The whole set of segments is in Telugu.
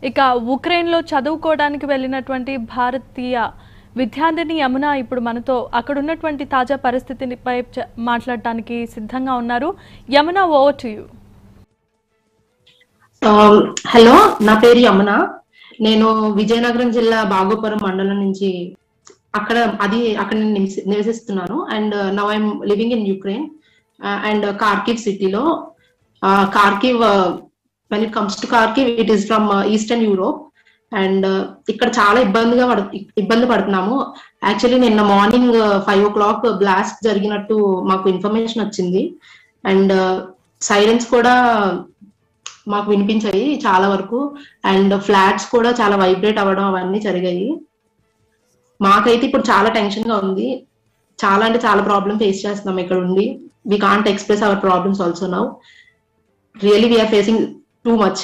ఇక ఉక్రెయిన్లో చదువుకోవడానికి వెళ్ళినటువంటి భారతీయ విద్యార్థిని యమున ఇప్పుడు మనతో అక్కడ ఉన్నటువంటి తాజా పరిస్థితిపై చ- మాట్లాడటానికి సిద్ధంగా ఉన్నారు Yamuna over to you um, hello నా పేరు యమున నేను విజయనగరం జిల్లా బాగోపురం మండలం నుంచి అక్కడ అది అక్కడ నేను నివసి- నివసిస్తున్నాను and now I'm living in Ukraine and Kharkiv సిటీలో Kharkiv when it comes to Kharkiv it is from eastern Europe and ఇక్కడ చాలా ఇబ్బందిగా పడు ఇబ్బంది పడుతున్నాము యాక్చువల్లీ నిన్న morning five o'clock blast జరిగినట్టు మాకు ఇన్ఫర్మేషన్ వచ్చింది అండ్ సైలెన్స్ కూడా మాకు వినిపించాయి చాలా వరకు అండ్ ఫ్లాట్స్ కూడా చాలా వైబ్రేట్ అవ్వడం అవన్నీ జరిగాయి మాకైతే ఇప్పుడు చాలా టెన్షన్ గా ఉంది చాలా అంటే చాలా ప్రాబ్లమ్ ఫేస్ చేస్తున్నాం ఇక్కడ ఉండి we can't express our problems also now really we're facing too much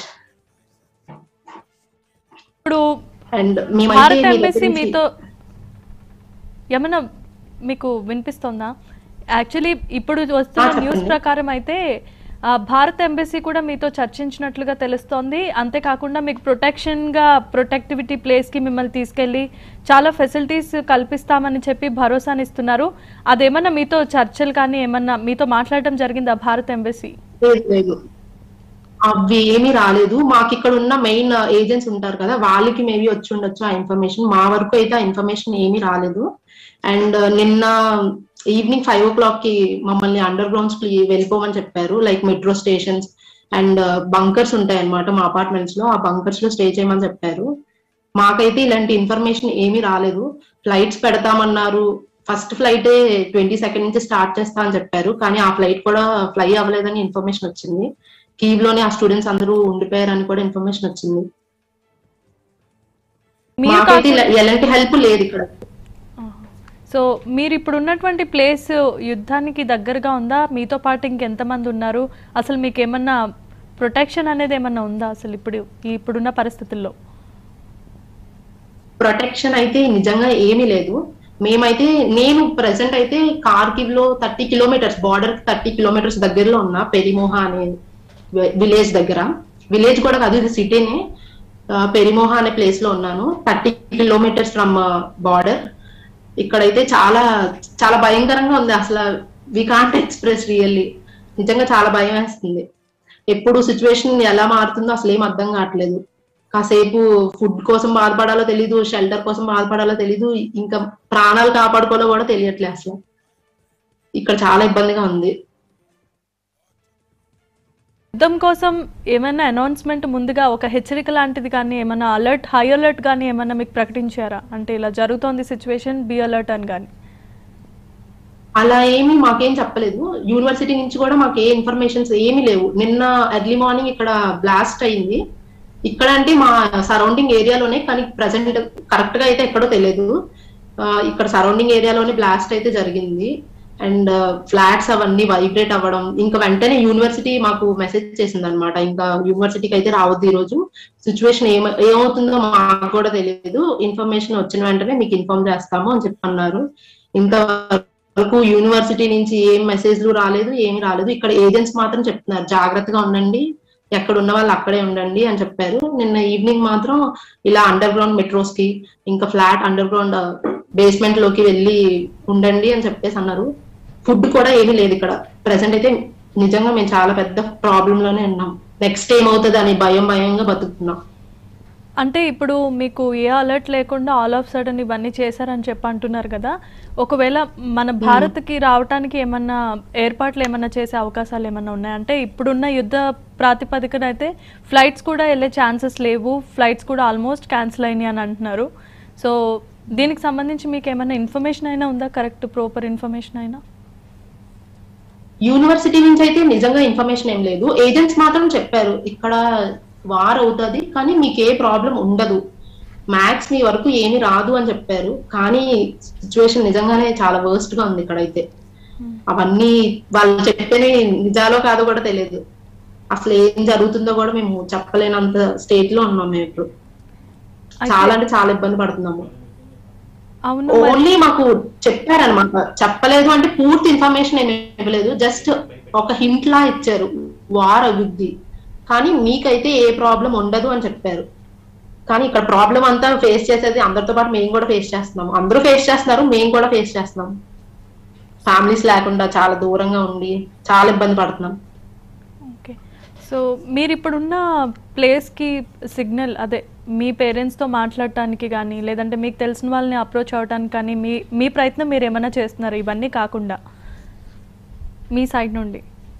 ఇప్పుడు అండ్ భారత మేమైతే మీ ఎంబసీ దగ్గర నుంచి- మీతో ఏమన్నా మీకు వినిపిస్తోందా యాక్చువల్లీ ఇప్పుడు వస్తున్న చెప్పండి. న్యూస్ ప్రకారం అయితే ఆ, భారత ఎంబసీ కూడా మీతో చర్చించినట్లుగా తెలుస్తోంది అంతేకాకుండా మీకు ప్రొటెక్షన్ గా ప్రొటెక్టివిటీ ప్లేస్ కి మిమ్మల్ని తీసుకెళ్లి చాలా ఫెసిలిటీస్ కల్పిస్తామని చెప్పి భరోసానిస్తున్నారు అదేమన్నా మీతో చర్చలు కానీ ఏమన్నా మీతో మాట్లాడడం జరిగిందా భారత ఎంబసీ లేదు లేదు అవి ఏమీ రాలేదు మాకు ఇక్కడ ఉన్న మెయిన్ ఏజెంట్స్ ఉంటారు కదా వాళ్ళకి మేబీ వచ్చి ఉండొచ్చు ఆ ఇన్ఫర్మేషన్ మా వరకు అయితే ఆ ఇన్ఫర్మేషన్ ఏమీ రాలేదు అండ్ నిన్న ఈవినింగ్ ఫైవ్ ఓ క్లాక్ కి మమ్మల్ని అండర్ గ్రౌండ్స్ కి వెళ్ళిపోమని చెప్పారు like metro stations and bunkers ఉంటాయి అన్నమాట మా అపార్ట్మెంట్స్ లో ఆ బంకర్స్ లో స్టే చేయమని చెప్పారు మాకైతే ఇలాంటి ఇన్ఫర్మేషన్ ఏమీ రాలేదు ఫ్లైట్స్ పెడతామన్నారు ఫస్ట్ ఫ్లైట్ ట్వంటీ సెకండ్ నుంచి స్టార్ట్ చేస్తా అని చెప్పారు కానీ ఆ ఫ్లైట్ కూడా ఫ్లై అవ్వలేదని ఇన్ఫర్మేషన్ వచ్చింది కీవ్ లోనే ఆ స్టూడెంట్స్ అందరూ ఉండిపోయారని కూడా ఇన్ఫర్మేషన్ వచ్చింది మీరు మాకైతే కాకుండా- ఇలా- ఎలాంటి హెల్ప్ లేదు ఇక్కడ సో మీరు ఇప్పుడు ఉన్నటువంటి ప్లేస్ యుద్ధానికి దగ్గరగా ఉందా మీతో పాటు ఇంకెంతమంది ఉన్నారు అసలు మీకు ఏమన్నా ప్రొటెక్షన్ అనేది ఏమన్నా ఉందా అసలు ఇప్పుడు ఈ ఇప్పుడున్న పరిస్థితుల్లో ప్రొటెక్షన్ అయితే నిజంగా ఏమీ లేదు మేమైతే నేను ప్రెసెంట్ అయితే కార్కివ్ లో thirty kilometres border thirty kilometres దగ్గరలో ఉన్నా పెరిమోహ అనే విలేజ్ దగ్గర విలేజ్ కూడా కాదు ఇది సిటీనే పెరిమోహ అనే ప్లేస్ లో ఉన్నాను థర్టీ కిలోమీటర్స్ ఫ్రమ్ బార్డర్ ఇక్కడైతే చాలా చాలా భయంకరంగా ఉంది అసలు వి కాంట్ ఎక్స్ప్రెస్ రియల్లీ నిజంగా చాలా భయం వేస్తుంది ఎప్పుడు సిచ్యువేషన్ ఎలా మారుతుందో అసలు ఏం అర్థం కావట్లేదు కాసేపు ఫుడ్ కోసం బాధపడాలో తెలీదు షెల్టర్ కోసం బాధపడాలో తెలీదు ఇంకా ప్రాణాలు కాపాడుకోవాలో కూడా తెలియట్లేదు అసలు ఇక్కడ చాలా ఇబ్బందిగా ఉంది యుద్ధం కోసం ఏమైనా అనౌన్స్మెంట్ ముందుగా ఒక హెచ్చరిక లాంటిది కానీ ఏమైనా అలర్ట్ హై అలర్ట్ కానీ ఏమైనా మీకు ప్రకటించారా అంటే ఇలా జరుగుతోంది సిచ్యువేషన్ బి అలర్ట్ అని కానీ అలా ఏమీ మాకేం చెప్పలేదు యూనివర్సిటీ నుంచి కూడా మాకు ఏ ఇన్ఫర్మేషన్స్ ఏమీ లేవు నిన్న ఎర్లీ మార్నింగ్ ఇక్కడ బ్లాస్ట్ అయింది ఇక్కడ అంటే మా సరౌండింగ్ ఏరియాలోనే కానీ ప్రజెంట్ కరెక్ట్ గా అయితే ఎక్కడో తెలియదు ఆ, ఇక్కడ సరౌండింగ్ ఏరియాలోనే బ్లాస్ట్ అయితే జరిగింది అండ్ ఫ్లాట్స్ అవన్నీ వైబ్రేట్ అవ్వడం ఇంకా వెంటనే యూనివర్సిటీ మాకు మెసేజ్ చేసింది అనమాట ఇంకా యూనివర్సిటీకి అయితే రావద్దు ఈ రోజు సిచ్యువేషన్ ఏమ ఏమవుతుందో మాకు కూడా తెలియదు ఇన్ఫర్మేషన్ వచ్చిన వెంటనే మీకు ఇన్ఫార్మ్ చేస్తాము అని చెప్పన్నారు ఇంతవరకు యూనివర్సిటీ నుంచి ఏం మెసేజ్లు రాలేదు ఏమి రాలేదు ఇక్కడ ఏజెంట్స్ మాత్రం చెప్తున్నారు జాగ్రత్తగా ఉండండి ఎక్కడ ఉన్న వాళ్ళు అక్కడే ఉండండి అని చెప్పారు నిన్న ఈవినింగ్ మాత్రం ఇలా అండర్ గ్రౌండ్ మెట్రోస్ కి ఇంకా ఫ్లాట్ అండర్ గ్రౌండ్ బేస్మెంట్ లోకి వెళ్ళి ఉండండి అని చెప్పేసి అన్నారు ఫుడ్ కూడా ఏమీ లేదు ఇక్కడ ప్రెసెంట్ అయితే నిజంగా మేము చాలా పెద్ద ప్రాబ్లం లోనే ఉన్నాం నెక్స్ట్ ఏమవుతుంది అని భయం భయంగా బతుకుతున్నాం అంటే ఇప్పుడు మీకు ఏ అలర్ట్ లేకుండా ఆల్ ఆఫ్ సడన్ ఇవన్నీ చేశారని చెప్పి అంటున్నారు కదా ఒకవేళ మన భారత్కి రావడానికి ఏమన్నా ఏర్పాట్లు ఏమన్నా చేసే అవకాశాలు ఏమన్నా ఉన్నాయా అంటే ఇప్పుడున్న యుద్ధ ప్రాతిపదికన అయితే ఫ్లైట్స్ కూడా వెళ్ళే ఛాన్సెస్ లేవు ఫ్లైట్స్ కూడా ఆల్మోస్ట్ క్యాన్సిల్ అయినాయి అని అంటున్నారు సో దీనికి సంబంధించి మీకు ఏమైనా ఇన్ఫర్మేషన్ అయినా ఉందా కరెక్ట్ ప్రాపర్ ఇన్ఫర్మేషన్ అయినా యూనివర్సిటీ నుంచి అయితే నిజంగా ఇన్ఫర్మేషన్ ఏం లేదు ఏజెంట్స్ మాత్రం చెప్పారు ఇక్కడ వార్ అవుతుంది కానీ మీకు ఏ ప్రాబ్లం ఉండదు మ్యాథ్స్ మీ వరకు ఏమీ రాదు అని చెప్పారు కానీ సిచ్యువేషన్ నిజంగానే చాలా వర్స్ట్ గా ఉంది ఇక్కడైతే అవన్నీ వాళ్ళు చెప్పేది నిజాలో కాదో కూడా తెలియదు అసలు ఏం జరుగుతుందో కూడా మేము చెప్పలేనంత స్టేట్ లో ఉన్నాం మేము ఇప్పుడు చాలా అంటే చాలా ఇబ్బంది పడుతున్నాము అవును మరి ఓన్లీ మాకు చెప్పారనమాట చెప్పలేదు అంటే పూర్తి ఇన్ఫర్మేషన్ ఏమి ఇవ్వలేదు జస్ట్ ఒక హింట్ లా ఇచ్చారు వార్ అభివృద్ధి కానీ మీకైతే ఏ ప్రాబ్లం ఉండదు అని చెప్పారు కానీ ఇక్కడ ప్రాబ్లం అంతా ఫేస్ చేసేది అందరితో పాటు మేము కూడా ఫేస్ చేస్తున్నాం అందరూ ఫేస్ చేస్తున్నారు మేము కూడా ఫేస్ చేస్తున్నాం ఫ్యామిలీస్ లేకుండా చాలా దూరంగా ఉండి చాలా ఇబ్బంది పడుతున్నాం ఓకే సో మీరు ఇప్పుడున్న ప్లేస్కి సిగ్నల్ అదే మీ పేరెంట్స్తో మాట్లాడటానికి కానీ లేదంటే మీకు తెలిసిన వాళ్ళని అప్రోచ్ అవ్వడానికి కానీ మీ మీ ప్రయత్నం మీరు ఏమైనా చేస్తున్నారు ఇవన్నీ కాకుండా మీ సైడ్ నుండి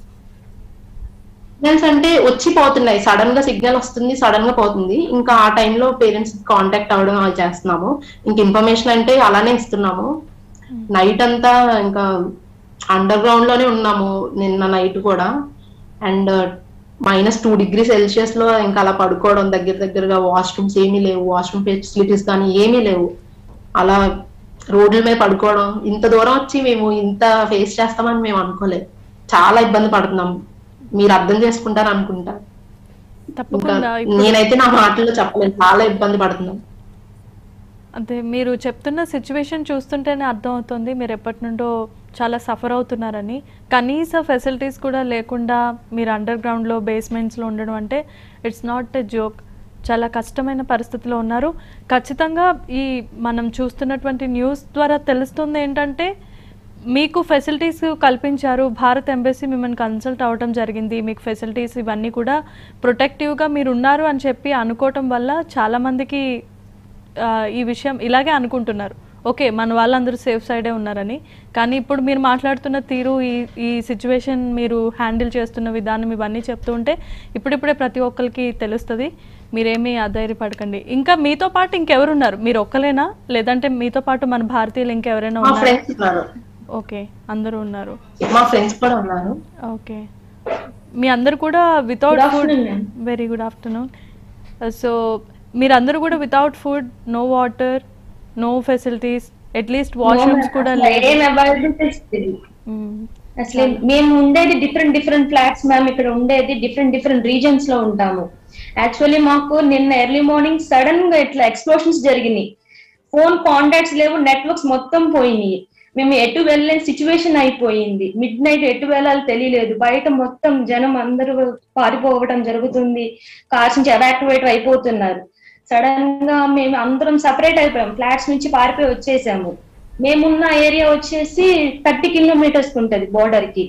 సిగ్నల్స్ అంటే వచ్చి పోతున్నాయి సడన్ గా సిగ్నల్ వస్తుంది సడన్ గా పోతుంది ఇంకా ఆ టైంలో పేరెంట్స్ కాంటాక్ట్ అవ్వడం అవి చేస్తున్నాము ఇంక ఇన్ఫర్మేషన్ అంటే అలానే ఇస్తున్నాము నైట్ అంతా ఇంకా అండర్ గ్రౌండ్ లోనే ఉన్నాము నిన్న నైట్ కూడా and minus two degree Celsius లో ఇంకా అలా పడుకోవడం దగ్గర దగ్గరగా వాష్రూమ్స్ ఏమీ లేవు వాష్రూమ్ ఫెసిలిటీస్ కానీ ఏమీ లేవు అలా రోడ్ల మీద పడుకోవడం ఇంత దూరం వచ్చి మేము ఇంత ఫేస్ చేస్తామని మేము అనుకోలేదు చాలా ఇబ్బంది పడుతున్నాం మీరు అర్థం చేసుకుంటారు అనుకుంటా ఇంకా తప్పకుండా ఇప్పుడు నేనైతే నా మాటల్లో చెప్పలేను చాలా ఇబ్బంది పడుతున్నాం అదే మీరు చెప్తున్న సిచ్యువేషన్ చూస్తుంటేనే అర్థమవుతుంది మీరు ఎప్పటి నుండో చాలా సఫర్ అవుతున్నారని కనీస ఫెసిలిటీస్ కూడా లేకుండా మీరు అండర్ గ్రౌండ్లో బేస్మెంట్స్లో ఉండడం అంటే ఇట్స్ నాట్ ఎ జోక్ చాలా కష్టమైన పరిస్థితిలో ఉన్నారు ఖచ్చితంగా ఈ మనం చూస్తున్నటువంటి న్యూస్ ద్వారా తెలుస్తుంది ఏంటంటే మీకు ఫెసిలిటీస్ కల్పించారు భారత్ ఎంబసీ మిమ్మల్ని కన్సల్ట్ అవ్వడం జరిగింది మీకు ఫెసిలిటీస్ ఇవన్నీ కూడా ప్రొటెక్టివ్గా మీరు ఉన్నారు అని చెప్పి అనుకోవటం వల్ల చాలామందికి ఆ, ఈ విషయం ఇలాగే అనుకుంటున్నారు ఓకే మన వాళ్ళందరూ సేఫ్ సైడే ఉన్నారని కానీ ఇప్పుడు మీరు మాట్లాడుతున్న తీరు ఈ ఈ సిచ్యువేషన్ మీరు హ్యాండిల్ చేస్తున్న విధానం ఇవన్నీ చెప్తూ ఉంటే ఇప్పుడిప్పుడే ప్రతి ఒక్కరికి తెలుస్తుంది మీరేమీ అధైర్యపడకండి ఇంకా మీతో పాటు ఇంకెవరున్నారు మీరు ఒక్కలేనా లేదంటే మీతో పాటు మన భారతీయులు ఇంకెవరైనా మా ఉన్నారా ఫ్రెండ్స్ ఉన్నారు ఓకే అందరూ ఉన్నారు మా ఫ్రెండ్స్ కూడా ఉన్నారు ఓకే మీ అందరు కూడా without Good food afternoon, ma'am. Very good afternoon so మీరందరూ కూడా without food no water no facilities at least washrooms కూడా లేదు ఏం అవైలబిలిటీస్ లేదు మ్మ్. అసలు మేము ఉండేది డిఫరెంట్ డిఫరెంట్ ఫ్లాట్స్ మ్యామ్ ఇక్కడ ఉండేది డిఫరెంట్ డిఫరెంట్ రీజన్స్ లో ఉంటాము యాక్చువల్లీ మాకు నిన్న ఎర్లీ మార్నింగ్ సడన్ గా ఇట్లా ఎక్స్ప్లోషన్స్ జరిగినాయి ఫోన్ కాంటాక్ట్స్ లేవు నెట్వర్క్స్ మొత్తం పోయినాయి మేము ఎటు వెళ్ళలేని సిచ్యువేషన్ అయిపోయింది మిడ్ నైట్ ఎటు వెళ్ళాలో తెలియలేదు బయట మొత్తం జనం అందరూ పారిపోవడం జరుగుతుంది కార్స్ నుంచి ఎవాక్యువేట్ అయిపోతున్నారు సడన్ గా మేము అందరం సపరేట్ అయిపోయాం ఫ్లాట్స్ నుంచి పారిపోయి వచ్చేసాము మేమున్న ఏరియా వచ్చేసి థర్టీ కిలోమీటర్స్ ఉంటది బోర్డర్ కి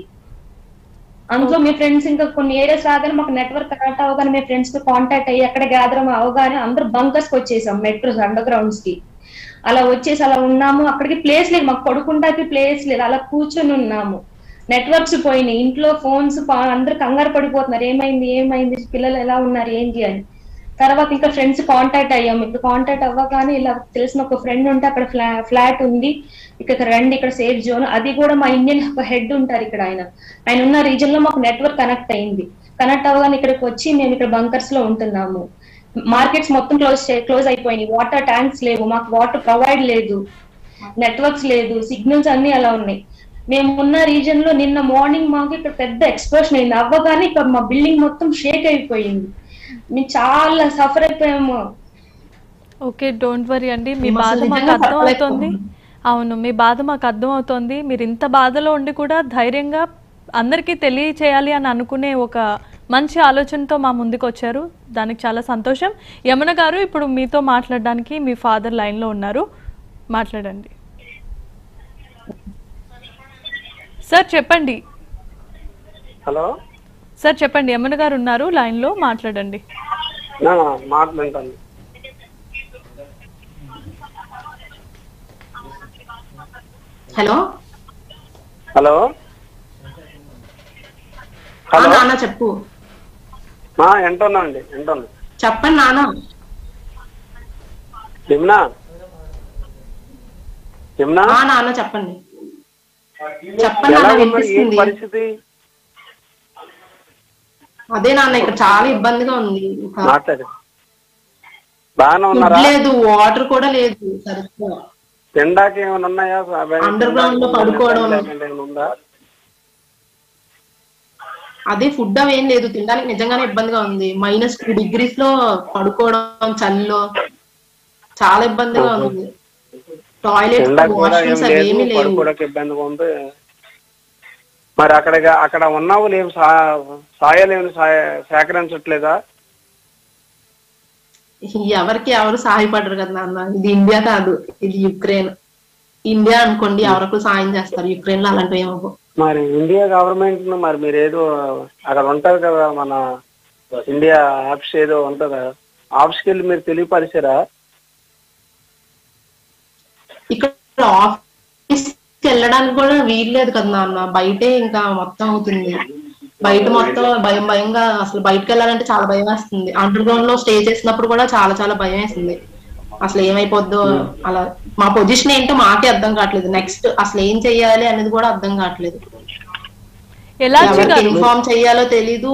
అందులో మీ ఫ్రెండ్స్ ఇంకా కొన్ని ఏరియాస్ రాగానే మాకు నెట్వర్క్ కనెక్ట్ అవగానే మీ ఫ్రెండ్స్ తో కాంటాక్ట్ అయ్యి ఎక్కడ గ్యాదర్ అవగానే అందరూ బంకర్స్ కి వచ్చేసాం మెట్రోస్ అండర్ గ్రౌండ్స్ కి అలా వచ్చేసి అలా ఉన్నాము అక్కడికి ప్లేస్ లేదు మాకు పడుకుంటాకి ప్లేస్ లేదు అలా కూర్చొని ఉన్నాము నెట్వర్క్స్ పోయినాయి ఇంట్లో ఫోన్స్ అందరు కంగారు పడిపోతున్నారు ఏమైంది ఏమైంది పిల్లలు ఎలా ఉన్నారు ఏంటి అని తర్వాత ఇంకా ఫ్రెండ్స్ కాంటాక్ట్ అయ్యాము ఇప్పుడు కాంటాక్ట్ అవ్వగానే ఇలా తెలిసిన ఒక ఫ్రెండ్ ఉంటే అక్కడ ఫ్లా ఫ్లాట్ ఉంది ఇక్కడ రండి ఇక్కడ సేఫ్ జోన్ అది కూడా మా ఇండియన్ ఒక హెడ్ ఉంటారు ఇక్కడ ఆయన ఆయన ఉన్న రీజన్ లో మాకు నెట్వర్క్ కనెక్ట్ అయింది కనెక్ట్ అవ్వగానే ఇక్కడికి వచ్చి మేము ఇక్కడ బంకర్స్ లో ఉంటున్నాము మార్కెట్స్ మొత్తం క్లోజ్ క్లోజ్ అయిపోయినాయి వాటర్ ట్యాంక్స్ లేవు మాకు వాటర్ ప్రొవైడ్ లేదు నెట్వర్క్స్ లేదు సిగ్నల్స్ అన్ని అలా ఉన్నాయి మేము ఉన్న రీజన్ లో నిన్న మార్నింగ్ మాకు ఇక్కడ పెద్ద ఎక్స్ప్లోషన్ అయింది అవ్వగానే ఇక్కడ మా బిల్డింగ్ మొత్తం షేక్ అయిపోయింది మేము చాలా సఫర్ అయిపోయాము ఓకే డోంట్ వరీ అండి మీ మేము బాధ అసలు మాకు నిజంగా అర్థం అవుతుంది తట్టుకోలేకపోతున్నాం. అవును మీ బాధ మాకు అర్థం అవుతుంది మీరు ఇంత బాధలో ఉండి కూడా ధైర్యంగా అందరికీ తెలియచేయాలి అని అనుకునే ఒక మంచి ఆలోచనతో మా ముందుకు వచ్చారు దానికి చాలా సంతోషం యమున గారు ఇప్పుడు మీతో మాట్లాడడానికి మీ ఫాదర్ లైన్లో ఉన్నారు మాట్లాడండి సార్ చెప్పండి హలో సార్ చెప్పండి యమున గారు ఉన్నారు లైన్లో మాట్లాడండి నా మాట్లాంటాను హలో హలో ఆ, హలో నాన్న చెప్పు మా ఎంటున్నా అండి ఎంటున్నా చెప్పండి నాన్న యమునా యమునా ఆ నాన్న చెప్పండి చెప్పండి ఎలా నాన్న ఉన్నారు ఏం వినిపిస్తుంది పరిస్థితి అదే నాన్న ఇక్కడ చాలా ఇబ్బందిగా ఉంది ఇంకా మాట్లాడు బాగానే ఉన్నారా ఫుడ్ లేదు వాటర్ కూడా లేదు సరిగ్గా తినడానికి ఏమైనా ఉన్నాయా Underground లో పడుకోవడం. ఏమైనా ఉందా అదే ఫుడ్ అవి ఏం లేదు తినడానికి నిజంగానే ఇబ్బందిగా ఉంది మైనస్ టూ డిగ్రీస్ లో పడుకోవడం చలిలో చాలా ఇబ్బందిగా ఉంది టాయిలెట్ తినడానికి కూడా ఏం వాష్రూమ్స్ అవి ఏమీ లేదు లేవు పడుకోవడానికి ఇబ్బందిగా ఉంది మరి అక్కడ అక్కడ ఉన్నావు లేవు సా- సాయాలు ఏమైనా సా- సేకరించట్లేదా ఎవరికి ఎవరు సహాయపడరు కదా నాన్న ఇది ఇండియా కాదు ఇది యుక్రెయిన్ ఇండియా అనుకోండి ఎవరికి సాయం చేస్తారు యుక్రెయిన్ లో అలాంటివి ఏమో మరి ఇండియా గవర్నమెంట్ ను మరి మీరు ఏదో అక్కడ ఉంటది కదా మన ఇండియా ఆఫీస్ ఏదో ఉంటదా ఆఫీస్కి వెళ్ళి మీరు తెలియపరిచారా ఇక్కడ ఆఫీస్ వెళ్ళడానికి కూడా వీల్లేదు కదా నాన్న బయటే ఇంకా మొత్తం అవుతుంది బయట మొత్తం భయం భయంగా అసలు బయటకు వెళ్ళాలంటే చాలా భయం వేస్తుంది అండర్ గ్రౌండ్ లో స్టే చేసినప్పుడు కూడా చాలా చాలా భయం వేస్తుంది అసలు ఏమైపోద్దో అలా మా పొజిషన్ ఏంటో మాకే అర్థం కావట్లేదు నెక్స్ట్ అసలు ఏం చెయ్యాలి అనేది కూడా అర్థం కావట్లేదు ఎలాచి ఎవరికి గారు ఇన్ఫార్మ్ చెయ్యాలో తెలీదు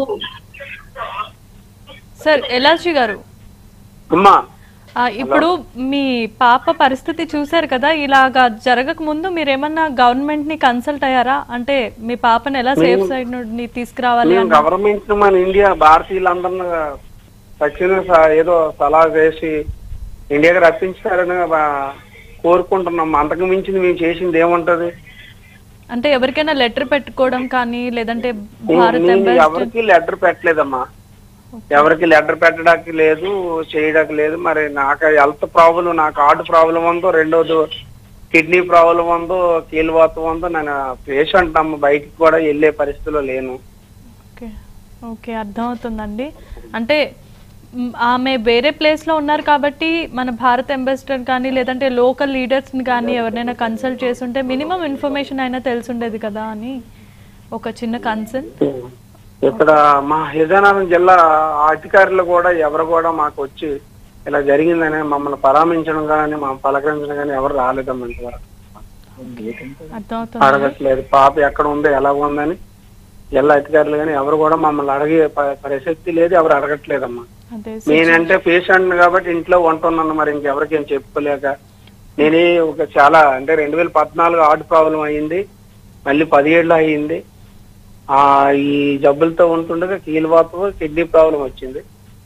సార్ ఎలాచి గారు అమ్మా ఆ, ఇప్పుడు మీ పాప పరిస్థితి చూశారు కదా ఇలాగా జరగక ముందు మీరు ఏమన్నా గవర్నమెంట్ ని కన్సల్ట్ అయ్యారా అంటే మీ పాపని ఎలా సేఫ్ సైడ్ నుండి తీసుకురావాలి మేము అని గవర్నమెంట్ మన ఇండియా భారతీయులందరినీ తక్షణ స- ఏదో సలహా చేసి ఇండియాకి రప్పించారని బా- కోరుకుంటున్నాం అంతకు మించింది మేము చేసింది ఏముంటది అంటే ఎవరికైనా లెటర్ పెట్టుకోవడం కానీ లేదంటే భారత్ నేను అంబాసిడర్ ఎవరికి లెటర్ పెట్టలేదమ్మా ఎవరికి లెటర్ పెట్టడానికి లేదు చేయడానికి లేదు మరి నాకు హెల్త్ ప్రాబ్లం నాకు హార్ట్ ప్రాబ్లం ఉందో రెండోది కిడ్నీ ప్రాబ్లం ఉందో కీలువాతం ఉందో నేను పేషెంట్ అమ్మ బయటికి కూడా వెళ్ళే పరిస్థితిలో లేను ఓకే ఓకే అర్థమవుతుందండి అంటే మ్, ఆమె వేరే ప్లేస్ లో ఉన్నారు కాబట్టి మన భారత్ అంబాసిడర్ కానీ లేదంటే లోకల్ లీడర్స్ ని కానీ ఎవరినైనా కన్సల్ట్ చేస్తుంటే మినిమం ఇన్ఫర్మేషన్ అయినా తెలిసుండేది కదా అని ఒక చిన్న కన్సర్న్ ఇక్కడ మా విజయనగరం జిల్లా అధికారులు కూడా ఎవరు కూడా మాకు వచ్చి ఇలా జరిగిందని మమ్మల్ని పరామించడం కానీ మమ్మల్ని పలకరించడం కానీ ఎవరు రాలేదమ్మా ఇంతవరకు అర్థమవుతుంది అడగట్లేదు పాప ఎక్కడ ఉందో ఎలా ఉందని జిల్లా అధికారులు కానీ ఎవరు కూడా మమ్మల్ని అడిగే ప- ప్రసక్తి లేదు ఎవరు అడగట్లేదమ్మా అదే నేనంటే పేషెంట్ కాబట్టి ఇంట్లో ఉంటున్నాను మరి ఇంకెవరికి ఏం చెప్పుకోలేక నేనే ఒక చాలా అంటే రెండు వేల పద్నాలుగు హార్ట్ ప్రాబ్లం అయ్యింది మళ్ళీ పదిహేడులో అయ్యింది ఆ ఈ జబ్బులతో ఉంటుండగా కీలువాతం కిడ్నీ ప్రాబ్లం వచ్చింది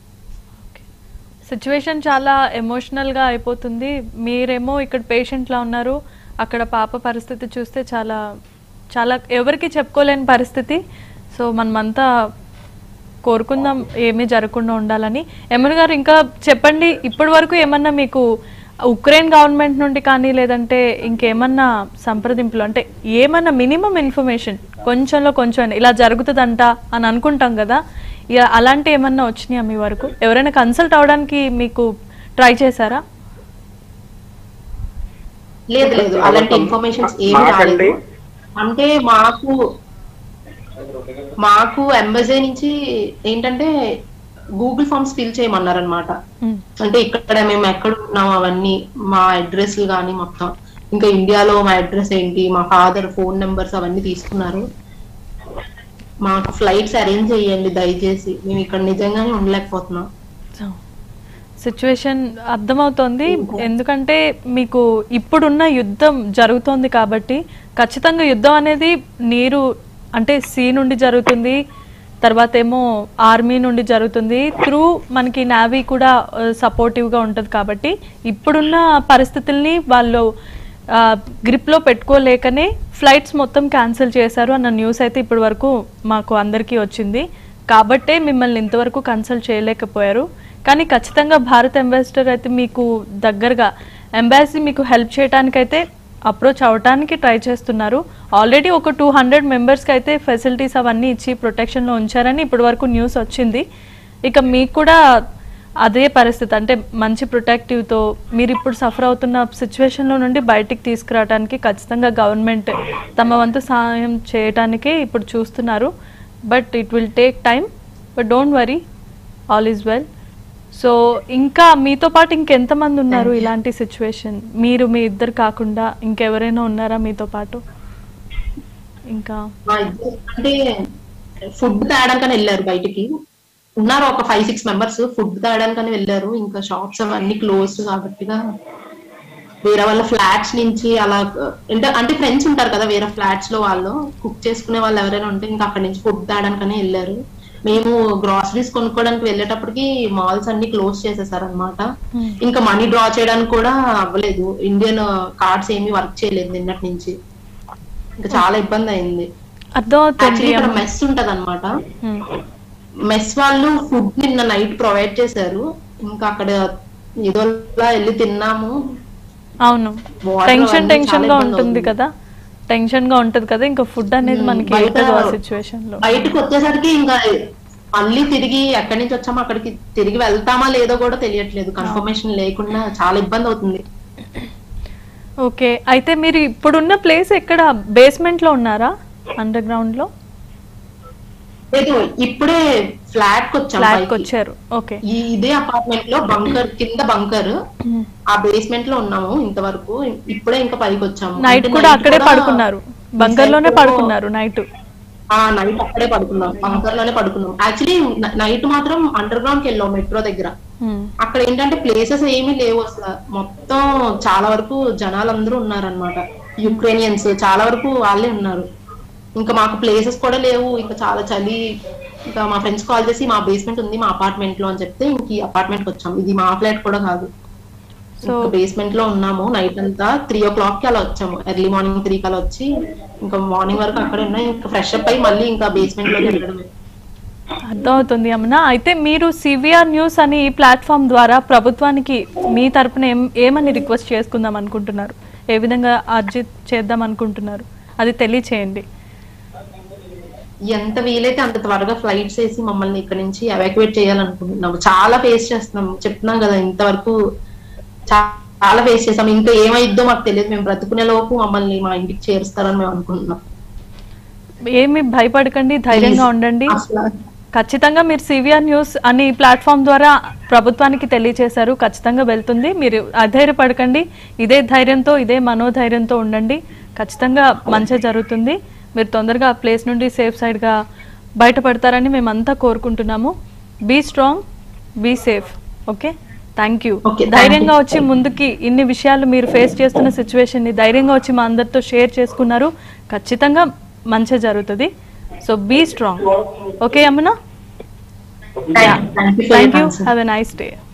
సిచ్యువేషన్ చాలా ఎమోషనల్ గా అయిపోతుంది మీరేమో ఇక్కడ పేషెంట్ లా ఉన్నారు అక్కడ పాప పరిస్థితి చూస్తే చాలా చాలా ఎవరికి చెప్పుకోలేని పరిస్థితి సో మనమంతా కోరుకుందాం ఏమీ జరగకుండా ఉండాలని ఎమ్మెల్యే గారు ఇంకా చెప్పండి ఇప్పటి వరకు ఏమన్నా మీకు ఉక్రెయిన్ గవర్నమెంట్ నుండి కానీ లేదంటే ఇంకేమన్నా సంప్రదింపులు అంటే ఏమన్నా మినిమం ఇన్ఫర్మేషన్ కొంచెంలో కొంచెం ఇలా జరుగుతుందంట అని అనుకుంటాం కదా ఇక అలాంటి ఏమన్నా వచ్చినాయా మీ వరకు ఎవరైనా కన్సల్ట్ అవడానికి మీకు ట్రై చేశారా లేదు లేదు అలాంటి ఇన్ఫర్మేషన్స్ ఏమి మాకండి రాలేదు అంటే మాకు మాకు ఎంబసీ నుంచి ఏంటంటే గూగుల్ ఫామ్స్ ఫిల్ చేయమన్నారు అనమాట ఉమ్, అంటే ఇక్కడ మేము ఎక్కడ ఉన్నాం అవన్నీ మా అడ్రస్ కానీ మొత్తం ఇంకా ఇండియాలో మా అడ్రస్ ఏంటి మా ఫాదర్ ఫోన్ నెంబర్స్ అవన్నీ తీసుకున్నారు మాకు ఫ్లైట్స్ అరేంజ్ చేయండి దయచేసి మేము ఇక్కడ నిజంగానే ఉండలేకపోతున్నాం సో సిచ్యువేషన్ అర్థమవుతోంది ఎందుకంటే మీకు ఇప్పుడున్న యుద్ధం జరుగుతోంది కాబట్టి ఖచ్చితంగా యుద్ధం అనేది నీరు అంటే సీ నుండి జరుగుతుంది తర్వాత ఏమో ఆర్మీ నుండి జరుగుతుంది త్రూ మనకి నావీ కూడా సపోర్టివ్గా ఉంటుంది కాబట్టి ఇప్పుడున్న పరిస్థితుల్ని వాళ్ళు గ్రిప్లో పెట్టుకోలేకనే ఫ్లైట్స్ మొత్తం క్యాన్సిల్ చేశారు అన్న న్యూస్ అయితే ఇప్పటి వరకు మాకు అందరికీ వచ్చింది కాబట్టే మిమ్మల్ని ఇంతవరకు కన్సల్ట్ చేయలేకపోయారు కానీ ఖచ్చితంగా భారత్ అంబాసిడర్ అయితే మీకు దగ్గరగా ఎంబాసీ మీకు హెల్ప్ చేయడానికైతే అప్రోచ్ అవడానికి ట్రై చేస్తున్నారు ఆల్రెడీ ఒక టూ హండ్రెడ్ మెంబర్స్కి అయితే ఫెసిలిటీస్ అవన్నీ ఇచ్చి ప్రొటెక్షన్లో ఉంచారని ఇప్పటి వరకు న్యూస్ వచ్చింది ఇక మీకు కూడా అదే పరిస్థితి అంటే మంచి ప్రొటెక్టివ్తో మీరు ఇప్పుడు సఫర్ అవుతున్న సిచ్యువేషన్లో నుండి బయటికి తీసుకురావడానికి ఖచ్చితంగా గవర్నమెంట్ తమ వంతు సహాయం చేయడానికి ఇప్పుడు చూస్తున్నారు but it will take time but don't worry all is well so ఇంకా మీతో పాటు ఇంకెంతమంది ఉన్నారు ఇలాంటి సిచ్యువేషన్ మీరు మీ ఇద్దరు కాకుండా ఇంకెవరైనా ఉన్నారా మీతో పాటు ఇంకా మా ఇద్దరు అంటే ఫుడ్ తేడానికని వెళ్ళారు బయటికి ఉన్నారు ఒక ఫైవ్ సిక్స్ మెంబర్స్ ఫుడ్ తేడానికని వెళ్ళారు ఇంకా షాప్స్ అవన్నీ క్లోజ్ కాబట్టిగా వేరే వాళ్ళ ఫ్లాట్స్ నుంచి అలా అంటే అంటే ఫ్రెండ్స్ ఉంటారు కదా వేరే ఫ్లాట్స్ లో వాళ్ళు కుక్ చేసుకునే వాళ్ళు ఎవరైనా ఉంటే ఇంకా అక్కడి నుంచి ఫుడ్ తేడానికని వెళ్ళారు మేము గ్రాసరీస్ కొనుక్కోవడానికి వెళ్ళేటప్పటికి మాల్స్ అన్ని క్లోజ్ చేసేసారు అనమాట Hmm. ఇంకా మనీ డ్రా చేయడానికి కూడా అవ్వలేదు ఇండియన్ కార్డ్స్ ఏమీ వర్క్ చేయలేదు నిన్నటి నుంచి ఇంకా చాలా ఇబ్బంది అయింది అర్థమవుతుంది యాక్చువల్లీ ఇక్కడ మెస్ ఉంటది అనమాట Hmm. మెస్ వాళ్ళు ఫుడ్ నిన్న నైట్ ప్రొవైడ్ చేశారు ఇంకా అక్కడ ఏదోలా వెళ్ళి తిన్నాము అవును Water టెన్షన్ అవన్నీ టెన్షన్ చాలా గా ఇబ్బంది ఉంటుంది అవుతుంది. కదా టెన్షన్ గా ఉంటది కదా ఇంకా ఫుడ్ అనేది మ్మ్. మనకి బయట- ఎక్కదు ఆ సిచ్యువేషన్ లో బయటకు వచ్చేసరికి ఇంకా మళ్ళీ తిరిగి ఎక్కడి నుంచి వచ్చామో అక్కడికి తిరిగి వెళ్తామా లేదో కూడా తెలియట్లేదు కన్ఫర్మేషన్ లేకుండా చాలా ఇబ్బంది అవుతుంది ఓకే అయితే మీరు ఇప్పుడున్న ప్లేస్ ఎక్కడ బేస్మెంట్ లో ఉన్నారా అండర్ గ్రౌండ్ లో లేదు ఇప్పుడే ఫ్లాట్ కి వచ్చాం ఫ్లాట్ కి పైకి. వచ్చారు ఓకే ఈ ఇదే అపార్ట్మెంట్ లో బంకర్ కింద బంకర్ ఆ బేస్మెంట్ లో ఉన్నాము ఇంతవరకు ఇప్పుడే ఇంకా పైకి వచ్చాము నైట్ అంటే కూడా night అక్కడే కూడా పడుకున్నారు బంకర్ లోనే side లో- పడుకున్నారు నైట్ ఆ నైట్ అక్కడే పడుకున్నాం బంకర్ లోనే పడుకున్నాం యాక్చువల్లీ నైట్ మాత్రం అండర్ గ్రౌండ్ కి వెళ్ళాం మెట్రో దగ్గర అక్కడ ఏంటంటే ప్లేసెస్ ఏమీ లేవు అసలు మొత్తం చాలా వరకు జనాలందరూ ఉన్నారనమాట యుక్రేనియన్స్ చాలా వరకు వాళ్ళే ఉన్నారు ఇంకా మాకు ప్లేసెస్ కూడా లేవు ఇంకా చాలా చలి ఇంకా మా ఫ్రెండ్స్ కాల్ చేసి మా బేస్మెంట్ ఉంది మా అపార్ట్మెంట్ లో అని చెప్తే ఇంక ఈ అపార్ట్మెంట్ కి వచ్చాం ఇది మా ఫ్లాట్ కూడా కాదు సో బేస్మెంట్ లో ఉన్నాము నైట్ అంతా త్రీ ఓ క్లాక్ కి అలా వచ్చాము ఎర్లీ మార్నింగ్ త్రీ కి అలా వచ్చి ఇంకా మార్నింగ్ వరకు అక్కడ ఉన్నాయి ఇంకా ఫ్రెష్ అప్ అయ్యి మళ్ళీ ఇంకా బేస్మెంట్ లోకి వెళ్ళడమే అర్థమవుతుంది అమ్మన అయితే మీరు సివిఆర్ న్యూస్ అని ఈ ప్లాట్ఫామ్ ద్వారా ప్రభుత్వానికి మీ తరపున ఏం ఏమని రిక్వెస్ట్ చేసుకుందాం అనుకుంటున్నారు ఏ విధంగా అర్జీ చేద్దాం అనుకుంటున్నారు అది తెలియచేయండి ఎంత వీలైతే అంత త్వరగా ఫ్లైట్స్ వేసి మమ్మల్ని ఇక్కడ నుంచి ఎవాక్యువేట్ చేయాలనుకుంటున్నాము చాలా ఫేస్ చేస్తున్నాం చెప్తున్నాం కదా ఇంతవరకు చా- చాలా ఫేస్ చేసాం ఇంకా ఏమైద్దో మాకు తెలియదు మేము బ్రతుకునే లోపు మమ్మల్ని మా ఇంటికి చేరుస్తారని మేము అనుకుంటున్నాం ఏమి భయపడకండి ధైర్యంగా ఉండండి అసలు ఖచ్చితంగా మీరు సివిఆర్ న్యూస్ అని ప్లాట్ఫామ్ ద్వారా ప్రభుత్వానికి తెలియచేశారు ఖచ్చితంగా వెళ్తుంది మీరు అధైర్యపడకండి ఇదే ధైర్యంతో ఇదే మనోధైర్యంతో ఉండండి ఖచ్చితంగా మంచి జరుగుతుంది మీరు తొందరగా ఆ ప్లేస్ నుండి సేఫ్ సైడ్గా బయటపడతారని మేమంతా కోరుకుంటున్నాము be strong be safe okay thank you Okay, thank ధైర్యంగా you. వచ్చి ముందుకి ఇన్ని విషయాలు మీరు ఫేస్ చేస్తున్న సిచ్యువేషన్ని ధైర్యంగా వచ్చి మా అందరితో షేర్ చేసుకున్నారు ఖచ్చితంగా మంచి జరుగుతుంది సో బీ స్ట్రాంగ్ ఓకే అమ్మనా thank you thank you have a nice day